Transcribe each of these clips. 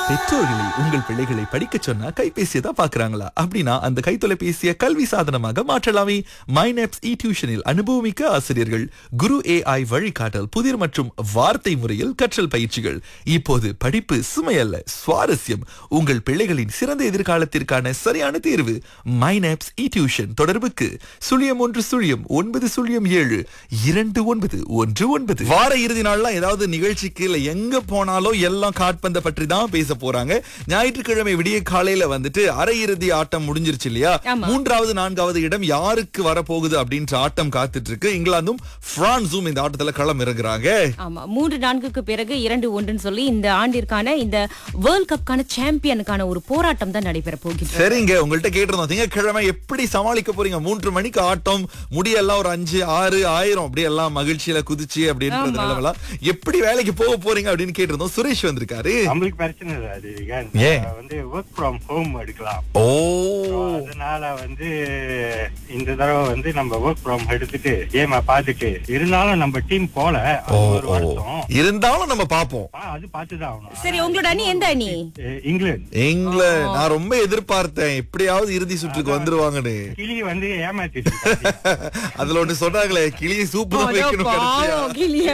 பெற்றோர்களை உங்கள் பிள்ளைகளை படிக்க சொன்னா கைபேசியை தான் பாக்குறாங்களா அப்படின்னா அந்த கைத்தொலைபேசியை கல்வி சாதனமாக மாற்றலாமே மைனப்ஸ் இ டியூஷனில் அனுபவமிக்க ஆசிரியர்கள் குரு ஏஐ வழிகாட்டல் புதிர் மற்றும் வார்த்தை முறையில் கற்றல் பயிற்சிகள் இப்போது படிப்பு சுமையல்ல சுவாரஸ்யம் உங்கள் பிள்ளைகளின் சிறந்த எதிர்காலத்திற்கான சரியான தேர்வு மைனப்ஸ் இ டியூஷன் தொடர்புக்கு சுழியம் ஒன்று சுழியம் ஒன்பது சுழியம் ஏழு இரண்டு ஒன்பது ஒன்று ஒன்பது வார இறுதி நாள்லாம் ஏதாவது நிகழ்ச்சிக்கு இல்ல எங்க போனாலும் எல்லாம் காட்பந்த பற்றி தான் பேச போறாங்க ஞாயிற்றுக்கிழமை விடிய காலையில வந்துட்டு அரையிறுதி ஆட்டம் முடிஞ்சிருச்சு இல்லையா ஆமா. மூன்றாவது நான்காவது இடம் யாருக்கு வரப்போகுது அப்படின்ற ஆட்டம் காத்துட்டு இருக்கு இங்கிலாந்தும் பிரான்சும் இந்த ஆட்டத்துல களம் இறங்குறாங்க ஆமா மூன்று நான்குக்கு பிறகு இரண்டு ஒன்றுன்னு சொல்லி இந்த ஆண்டிற்கான இந்த வேர்ல்ட் கப்கான சாம்பியனுக்கான ஒரு போராட்டம் தான் நடைபெற போகிறது சரிங்க உங்கள்ட்ட கேட்டிருந்தோம் திங்கட்கிழமை எப்படி சமாளிக்க போறீங்க மூன்று மணிக்கு ஆட்டம் முடியெல்லாம் ஒரு அஞ்சு ஆறு ஆயிரம் அப்படி எல்லாம் மகிழ்ச்சியில குதிச்சு அப்படின்றது ஆமா. நிலவெல்லாம் எப்படி வேலைக்கு போக போறீங்க அப்படின்னு கேட்டிருந்தோம் சுரேஷ் வந்திருக்காரு நம்மளுக்கு பிரச்சனை இல்லை அது ஏன் ஏன்? நம்ம வந்து ஒர்க் ஃப்ரம் ஹோம் எடுக்கலாம் ஓ So, அதனால வந்து இந்த தடவை வந்து நம்ம ஒர்க் ஃப்ரம் எடுத்துட்டு கேம பாத்துட்டு இருந்தாலும் நம்ம டீம் போல அது ஓ ஒரு ஓ. வருஷம் இருந்தாலும் நம்ம பாப்போம் ஆ, அது பார்த்துதான் ஆகணும் சரி உங்களோட அணி எந்த அணி எ- இங்கிலாந்து இங்கிலாந்து நான் ரொம்ப எதிர்பார்த்தேன் எப்படியாவது இறுதி சுற்றுக்கு வந்துருவாங்கன்னு கிளி வந்து ஏமாத்திட்டு இருக்காங்க. அதுல ஒண்ணு சொன்னாங்களே கிளியை சூப்பு தான் அட வைக்கணும் கடைசியா. பாவம், கிளிய.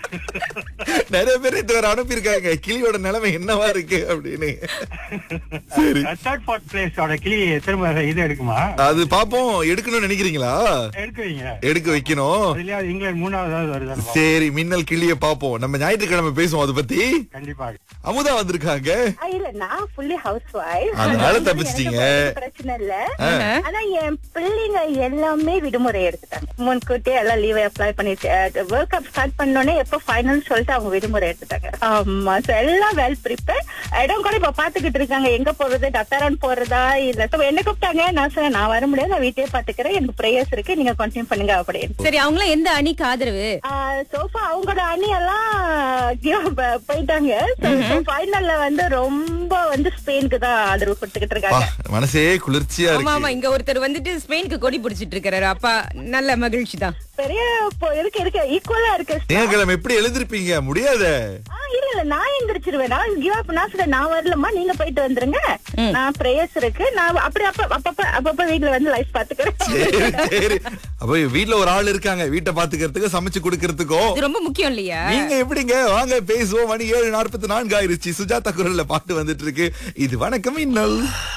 நிறைய பேர் இது வேற அனுப்பியிருக்காங்க கிளியோட நிலைமை என்னவா இருக்கு அப்படின்னு சரி தேர்ட் ஃபோர்த் பிளேஸோட கிளி திரும்ப இது எடுக்குமா அது பாப்போம் எடுக்கணும்னு நினைக்கிறீங்களா எடுக்க வைங்க எடுக்க வைக்கணும் அதுலயாவது இங்கிலாந்து மூணாவது வருதான்னு பாப்போம். சரி மின்னல் கிளிய பாப்போம் நம்ம ஞாயிற்றுக்கிழமை பேசுவோம் அதை பத்தி கண்டிப்பாக அமுதா வந்திருக்காங்க ஆ, இல்ல நான் ஃபுல்லி ஹவுஸ் ஒய்ஃப் அதனால தப்பிச்சிட்டீங்க. பிரச்சனை இல்ல ஆனா என் பிள்ளைங்க எல்லாமே விடுமுறை எடுத்துட்டாங்க முன்கூட்டியே எல்லாம் லீவ் அப்ளை பண்ணிட்டு வேர்ல்ட் கப் ஸ்டார்ட் பண்ணோடனே எப்போ ஃபைனல் சொல்லிட்டு அவங்க விடுமுறை எடுத்துட்டாங்க ஆமா so எல்லாம் வெல் ப்ரிப்பேர் இடம் கூட இப்ப பாத்துக்கிட்டு இருக்காங்க எங்க போறது டத்தாரான் போறதா இல்ல So, என்ன கூப்பிட்டாங்க நான் சொன்னேன் நான் வர முடியாது நான் வீட்டையே பாத்துக்கிறேன் எனக்கு ப்ரேயர்ஸ் இருக்கு நீங்க கண்டினியூ பண்ணுங்க அப்படின்னு சரி அவங்களாம் எந்த அணிக்கு ஆதரவு சோஃபா அவங்களோட அணி எல்லாம் give up போயிட்டாங்க ஃபைனல்ல வந்து ரொம்ப வந்து ஸ்பெயினுக்கு தான் ஆதரவு கொடுத்துக்கிட்டு பா, இருக்காங்க மனசே குளிர்ச்சியா ஆமா ஆமா இருக்கு இங்க ஒருத்தர் வந்துட்டு ஸ்பெயினுக்கு கொடி பிடிச்சிட்டு இருக்காரு அப்பா நல்ல மகிழ்ச்சி தான் பெரிய பொ- இருக்கு இருக்கு ஈக்குவலா இருக்கு திங்கட்கிழமை எப்படி எழுதிருப்பீங்க முடியாதே ஆ, இல்ல இல்ல நான் எந்திரிச்சிருவேன் நான் கிவ் அப் நான் சொல்றேன் நான் வரலமா நீங்க போயிட்டு வந்துருங்க நான் பிரேயர்ஸ் இருக்கு நான் அப்படி அப்ப அப்பப்ப அப்பப்ப வீட்ல வந்து லைஃப் பாத்துக்கிறேன் சரி சரி அப்ப வீட்ல ஒரு ஆள் இருக்காங்க வீட்டை பாத்துக்கிறதுக்கு சமைச்சு கொடுக்கறதுக்கும் இது ரொம்ப முக்கியம் இல்லையா நீங்க எப்படிங்க வாங்க பேசுவோம் மணி ஏழு நாற்பத்தி நான்கு ஆயிருச்சு சுஜாதா குரல்ல பாட்டு வந்துட்டு இருக்கு இது வணக்கம் இன்னல்